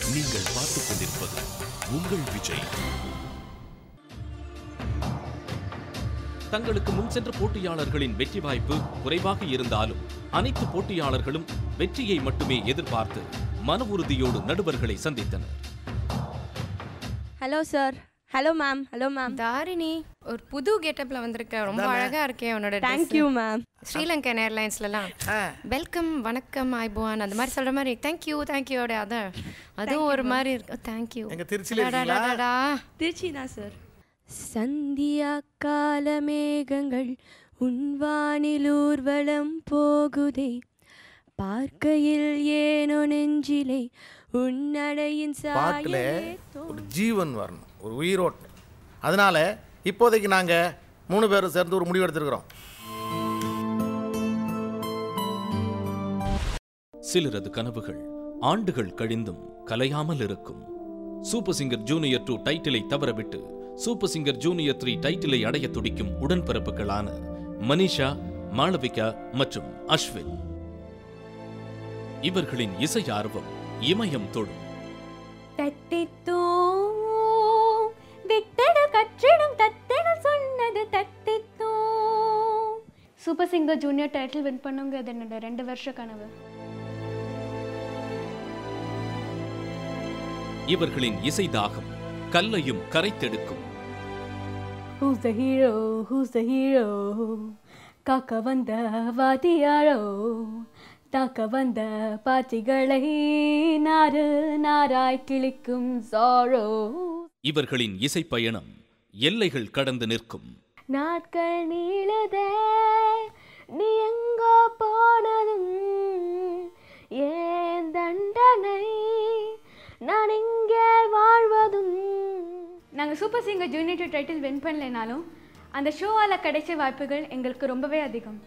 நீங்கள் பார்த்துக் கொண்டிருப்பது உங்கள் விஜய் தங்களுக்கு முன் சென்ற போட்டியாளர்களின் வெற்றி வாய்ப்பு குறைவாக இருந்தாலும் அனைத்து போட்டியாளர்களும் வெற்றியை மட்டுமே எதிர்பார்த்து மன உறுதியோடு நடுவர்களை சந்தித்தனர் hello sir hello ma'am hello ma'am Tharini ஒரு புது கெட்டப்ல வந்திருக்க ரொம்ப அழகா இருக்கே உன்னோட தேங்க்யூ மேம் ஸ்ரீலங்கன் ஏர்லைன்ஸ்லலாம் வெல்கம் வணக்கம் ஐபோன் அந்த மாதிரி சொல்ற மாதிரி தேங்க்யூ தேங்க்யூட அத அதுவும் ஒரு மாதிரி இருக்கு தேங்க்யூ எங்க திருச்சியில இருக்கீங்களா? திருச்சி தான் சார் சந்தியா கால மேகங்கள் உன்வானில் ஊர்வலம் போகுதே பார்க்கையில் ஏனோ நெஞ்சிலே உன்னடையின் பாட்டுல சாயலே ஒரு ஜீவன் வரணும் ஒரு உயிரோட்டம் அதனால இப்போதைக்கு நாங்க மூணு பேரும் சேர்ந்து ஒரு முடிவு எடுத்திருக்கிறோம் சிலரது கனவுகள் ஆண்டுகள் கழிந்தும் கலையாமல் இருக்கும் சூப்பர் சிங்கர் ஜூனியர் டூ டைட்டிலை தவறவிட்டு சூப்பர் சிங்கர் ஜூனியர் த்ரீ டைட்டிலை அடைய துடிக்கும் உடன்பிறப்புகளான மனிஷா மாளவிகா மற்றும் அஸ்வின் இவர்களின் இசை ஆர்வம் இமயம் தொடும் தட்டித்தோ விட்டட கற்றிடும் தத்திட சொன்னது தட்டித்தோ Super Singer Junior title win பண்ணுங்கிறது என்னோட ரெண்டு வருஷ கனவு இவர்களின் இசை தாகம் கல்லையும் கரைத்தெடுக்கும் who's the hero who's the hero காக்க வந்த வாத்தியாரோ தாக்க வந்த பாச்சிகளை நாறு நாராய் கிழிக்கும் சாரோ இவர்களின் இசை பயணம் எல்லைகள் கடந்து நிற்கும் நாட்கள் நீளுதே நீ எங்கோ போனதும் ஏன் தண்டனை நான் இங்கே வாழ்வதும் நாங்கள் Super Singer Junior title win பண்ணலைனாலும் அந்த ஷோவால் கிடைச்ச வாய்ப்புகள் எங்களுக்கு ரொம்பவே அதிகம்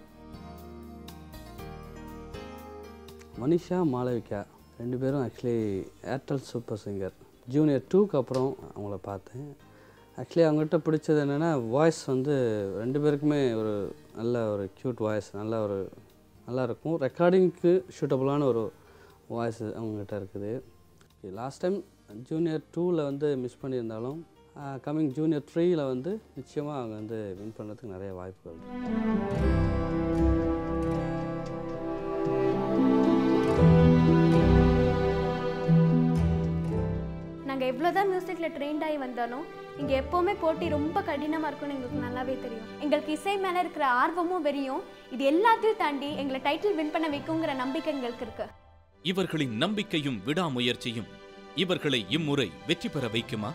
மனிஷா மாளவிகா ரெண்டு பேரும் actually Airtel Super Singer Junior டூக்கு அப்புறம் அவங்கள பார்த்தேன் ஆக்சுவலி அவங்ககிட்ட பிடிச்சது என்னென்னா வாய்ஸ் வந்து ரெண்டு பேருக்குமே ஒரு நல்ல ஒரு க்யூட் வாய்ஸ் நல்ல ஒரு நல்லா இருக்கும் ரெக்கார்டிங்க்கு சூட்டபுளான ஒரு வாய்ஸ் அவங்ககிட்ட இருக்குது லாஸ்ட் டைம் ஜூனியர் டூவில் வந்து மிஸ் பண்ணியிருந்தாலும் கம்மிங் ஜூனியர் த்ரீயில் வந்து நிச்சயமாக அவங்க வந்து வின் பண்ணுறதுக்கு நிறைய வாய்ப்புகள் இருக்கு. நாங்கள் எவ்வளோதான் மியூசிக்கில் ட்ரெயின்ட் ஆகி வந்தாலும் இங்கே எப்போவுமே போட்டி ரொம்ப கடினமாக இருக்கும்னு எங்களுக்கு நல்லாவே தெரியும் எங்களுக்கு இசை மேலே இருக்கிற ஆர்வமும் வெறியும் இது எல்லாத்தையும் தாண்டி எங்களை டைட்டில் வின் பண்ண வைக்குங்கிற நம்பிக்கை எங்களுக்கு இருக்கு இவர்களின் நம்பிக்கையும் விடாமுயற்சியும் இவர்களை இம்முறை வெற்றி பெற வைக்குமா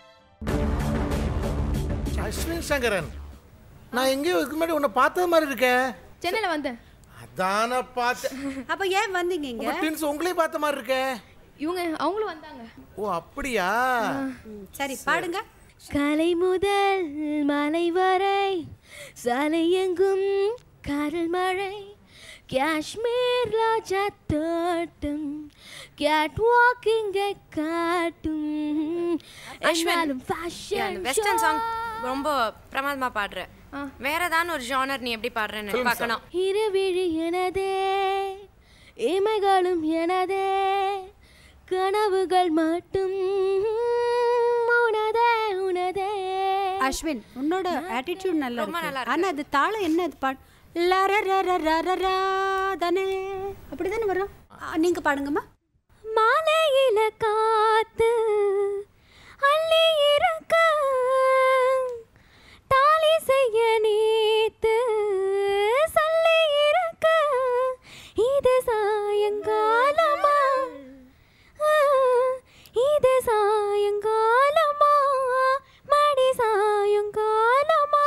அஸ்வின் சங்கரன் நான் எங்கேயோ இதுக்கு முன்னாடி உன்னை பார்த்த மாதிரி இருக்கேன் சென்னையில் வந்தேன் அதான பார்த்தேன் அப்ப ஏன் வந்தீங்க இங்க ட்வின்ஸ் உங்களையும் பார்த்த மாதிரி இருக்கே இவங்க அவங்களும் வந்தாங்க ஓ அப்படியா ம், சரி பாடுங்க காலை முதல் மாலை வரை சாலை எங்கும் காரல் மழை காஷ்மீர் ராஜா தோட்டம் கேட் வாக்கிங்க காட்டும் என்னாலும் fashion வெஸ்டர்ன் show. சாங் ரொம்ப பிரமாதமா பாடுற வேற ஏதாவது ஒரு ஜானர் நீ எப்படி பாடுறேன்னு பார்க்கணும் இருவிழி எனதே இமைகளும் எனதே கனவுகள் மட்டும் உனதே உனதே அஸ்வின் உன்னோட ஆட்டிடியூட் நல்லா ரொம்ப நல்லா இருக்கு இருக்கு. ஆனா அது தாளம் என்ன அது பாடு லரரரரரரா தானே அப்படிதானே வரும் ஆ, நீங்க பாடுங்கம்மா மாலையில காத்து அள்ளி இருக்க தாலி செய்ய நீத்து சொல்லி இருக்க இது சாயங்காலமா ஆ, இது சாயங்காலமா மடி சாயங்காலமா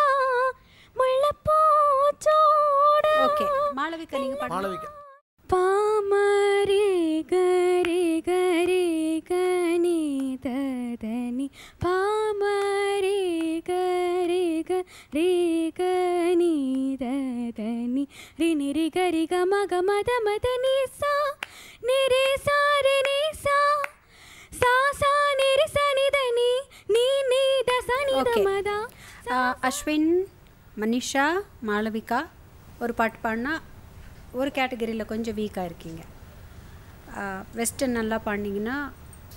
முள்ளப்பூச்சோட ஓகே மாளவிகா நீங்க பாடுங்க மாளவிகா பாமரே கரே கரே கனி ததனி பாமரே கரே கரே கனி ததனி ரினி ரி கரி க மக மத மத நீ சா நிரே சா ரி நீ சா சா சா நிரி ச நி த நீ நீ நீ த ச நி த Okay. மதா ஆ, அஸ்வின் மனிஷா மாளவிகா ஒரு பாட்டு பாடினா ஒரு கேட்டகரியில் கொஞ்சம் வீக்காக இருக்கீங்க வெஸ்டர்ன் நல்லா பாடினீங்கன்னா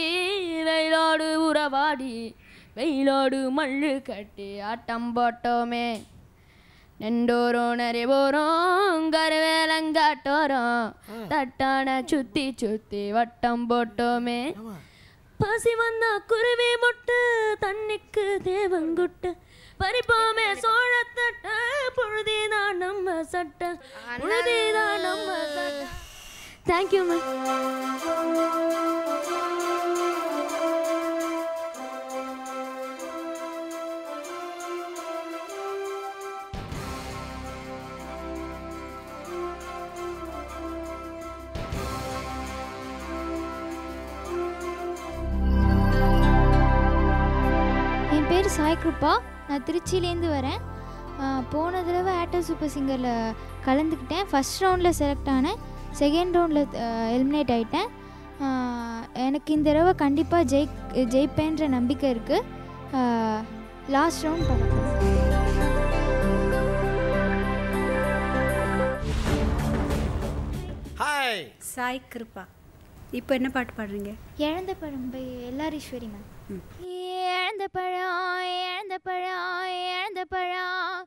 வெயிலோடு உறவாடி வெயிலோடு மல்லு கட்டி ஆட்டம் போட்டோமே நெண்டோரும் நரிபோரும் கருவேலங்காட்டோரும் தட்டான சுத்தி சுத்தி வட்டம் போட்டோமே பசி வந்தா குருவி முட்டு தண்ணிக்கு தேவங்குட்டு பறிப்போமே சோழத்தட்ட புழுதிதான் நம்ம சட்ட புழுதிதான் நம்ம சட்ட தேங்க்யூ மேம் என் பேர் சாய் கிருப்பா நான் திருச்சியிலேருந்து வரேன் ஆ, போன தடவை ஏர்டெல் சூப்பர் சிங்கரில் கலந்துக்கிட்டேன் ஃபஸ்ட் ரவுண்டில் செலக்ட் ஆனேன் செகண்ட் ரவுண்டில் எலிமினேட் ஆகிட்டேன் எனக்கு இந்த தடவை கண்டிப்பாக ஜெய் ஜெயிப்பேன்ற நம்பிக்கை இருக்குது லாஸ்ட் ரவுண்ட் பார்க்கலாம் ஹாய் சாய் கிருப்பா இப்போ என்ன பாட்டு பாடுறீங்க இழந்த பழம் பை எல்லார் ஈஸ்வரி மேம் இழந்த பழம் இழந்த பழம் இழந்த பழம்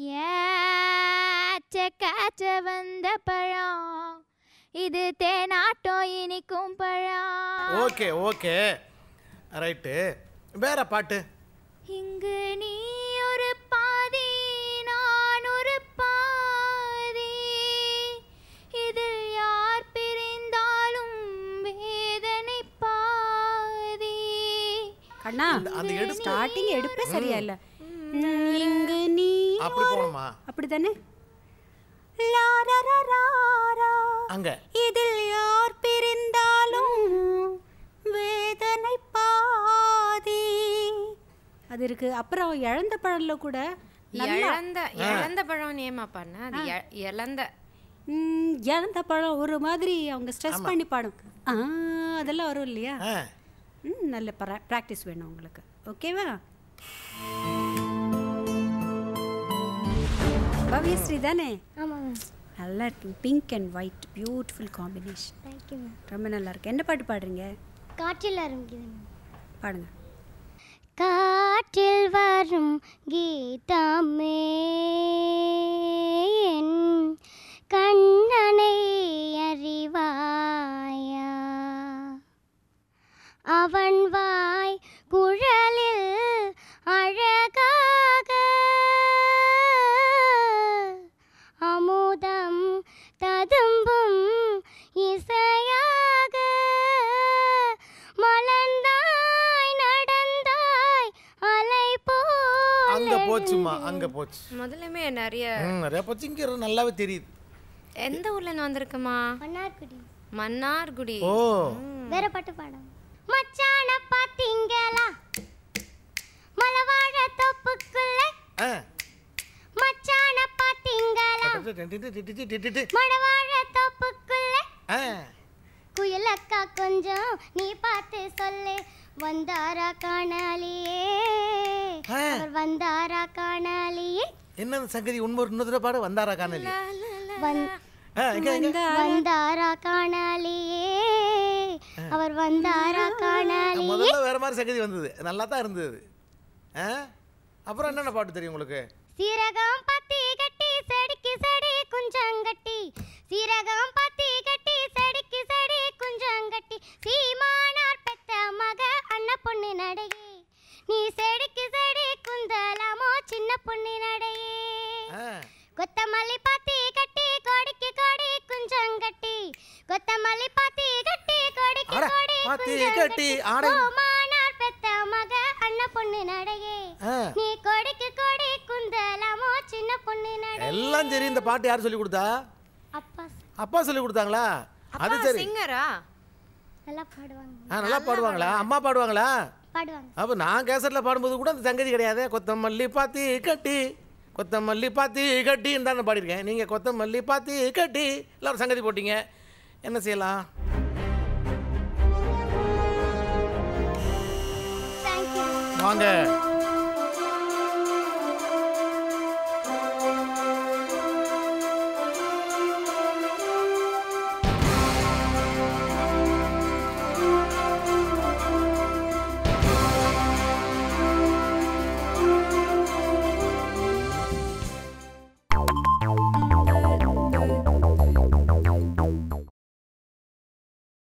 ஏச்ச காச்ச வந்த பழம் இது தேனாட்டம் இனிக்கும் பழம் ஓகே ஓகே ரைட்டு வேற பாட்டு இங்கு நீ ஒரு பாதி நான் ஒரு பாதி இதில் யார் பிரிந்தாலும் வேதனை பாதி கண்ணா அந்த எடுப்பு- ஸ்டார்டிங் எடுப்பே சரியா இல்ல இங்கு நீ அப்படி போகணுமா அப்படிதானே லா, ரா, ரா, ரா, ரா. அங்க இதில் யார் பிரிந்தாலும் வேதனை பாதி அது இருக்கு அப்புறம் இழந்த பழம்ல கூட நல்லா இழந்த இழந்த பழம் ஏமா பண்ண அது எ- இழந்த ம், இழந்த பழம் ஒரு மாதிரி அவங்க ஸ்ட்ரெஸ் பண்ணி பாடும் ஆ அதெல்லாம் வரும் இல்லையா ஆ ம் நல்ல ப்ராக்டிஸ் வேணும் உங்களுக்கு ஓகேவா பவ்யஸ்ரீ தானே ஆமாம் நல்லா இருக்கு pink and white beautiful combination thank you ma'am ரொம்ப நல்லா இருக்கு என்ன பாட்டு பாடுறீங்க காற்றில் ஆரம்பிக்குது பாடுங்க காற்றில் வரும் கீதமே என் கண்ணனை அறிவாயா அவன் வாய் குழலில் அழகாக அமுதம் ததும்பும் இசையாக மலர்ந்தாய் நடந்தாய் அலை போல் அங்க போச்சுமா அங்க போச்சு முதலுமே நிறைய ம் நிறைய போச்சு இங்க நல்லாவே தெரியுது எந்த ஊர்ல இருந்து வந்திருக்குமா மன்னார்குடி மன்னார்குடி ஓ வேற பாட்டு பாடம் மச்சான பாத்தீங்களா மலவாழ தோப்புக்குள்ள ஆ மச்சான பாத்தீங்களா மலவாழ தோப்புக்குள்ள ஆ குயிலக்கா கொஞ்சம் நீ பார்த்து சொல்லு வந்தாரா காணாலியே அவர் வந்தாரா காணாலியே என்ன சங்கதி உண்மை இன்னொரு தடவை பாடு வந்தாரா காணலி வந்- ஆ, எங்க, எங்க? வந்தாரா காணாலியே அவர் வந்தாரா காணாலியே முதல்ல வேற மாதிரி சங்கதி வந்தது நல்லா தான் இருந்தது ஆ அப்புறம் என்னென்ன பாட்டு தெரியும் உங்களுக்கு சீரகம் பத்தி கட்டி செடிக்கு செடி குஞ்சங்கட்டி சீரகம் பத்தி கட்டி செடிக்கு செடி குஞ்சங்கட்டி சீமானார் பெத்த மக அண்ண பொண்ணு நடையே நீ செடிக்கு செடி குந்தலாமோ சின்ன பொண்ணு நடையே ஆ கொத்தமல்லி பாத்தி கட்டி கொடிக்கு கொடி குஞ்சங்கட்டி கொத்தமல்லி பாத்தி கட்டி கொடிக்கு அட, கொடி பாத்தி குஞ்சங்கட்டி கட்டி, ஆடை. கோமானார் பெத்த மக அண்ண பொண்ணு நடையே ஆ. நீ கொடிக்கு கொடி குந்தலாமோ சின்ன பொண்ணு நடையே எல்லாம் சரி இந்த பாட்டு யார் சொல்லி கொடுத்தா அப்பா அப்பா சொல்லி கொடுத்தாங்களா அது சரி சிங்கரா நல்லா பாடுவாங்க ஆ நல்லா பாடுவாங்களா அம்மா பாடுவாங்களா பாடுவாங்க அப்போ நான் கேசட்டில் பாடும்போது கூட அந்த சங்கதி கிடையாது கொத்தமல்லி பாத்தி கட்டி கொத்தமல்லி பாத்தி கட்டின்னு தான் நான் பாடியிருக்கேன் நீங்கள் கொத்தமல்லி பாத்தி கட்டி எல்லாரும் சங்கதி போட்டீங்க என்ன செய்யலாம் தேங்க்யூ வாங்க